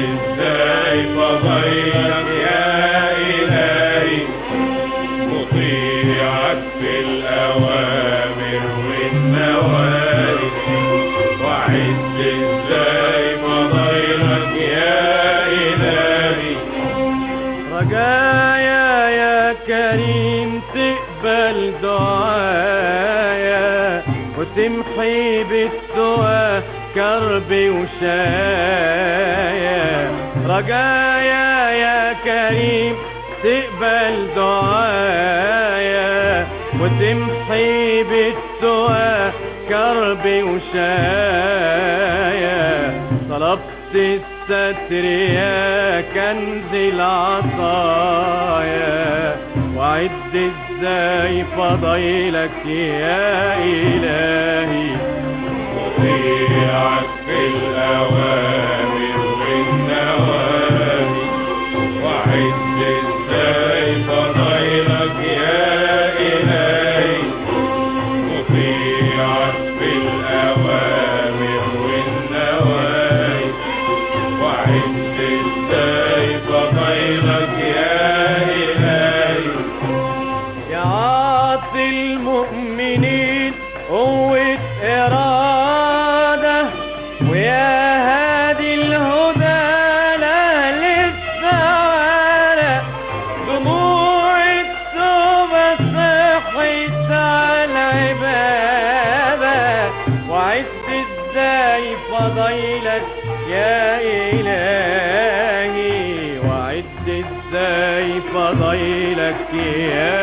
ازاي فضيلك يا إلهي مطيعك في الأوامر والنواهي وعد ازاي فضيلك يا إلهي رجايا يا كريم تقبل دعايا وتمحي بالسوى كربي وشايا رجايا يا كريم تقبل دعايا وتمحي بالسوى كربي وشايا طلبت الستر يا كنز العطايا وعد ازاي فضيلك يا إلهي مطيعك في الأوامر والنواهي وعد ازاي فضيلك يا إلهي مطيعك في الأوامر والنواهي وعد ازاي فضيلك يا إلهي يا عاطي المؤمنين قوة إرادة ويا هادي الهدى لأهل السعادة دموع التوبة صحت على العبادة وعد ازاي فضيلك يا إلهي وعد ازاي فضيلك يا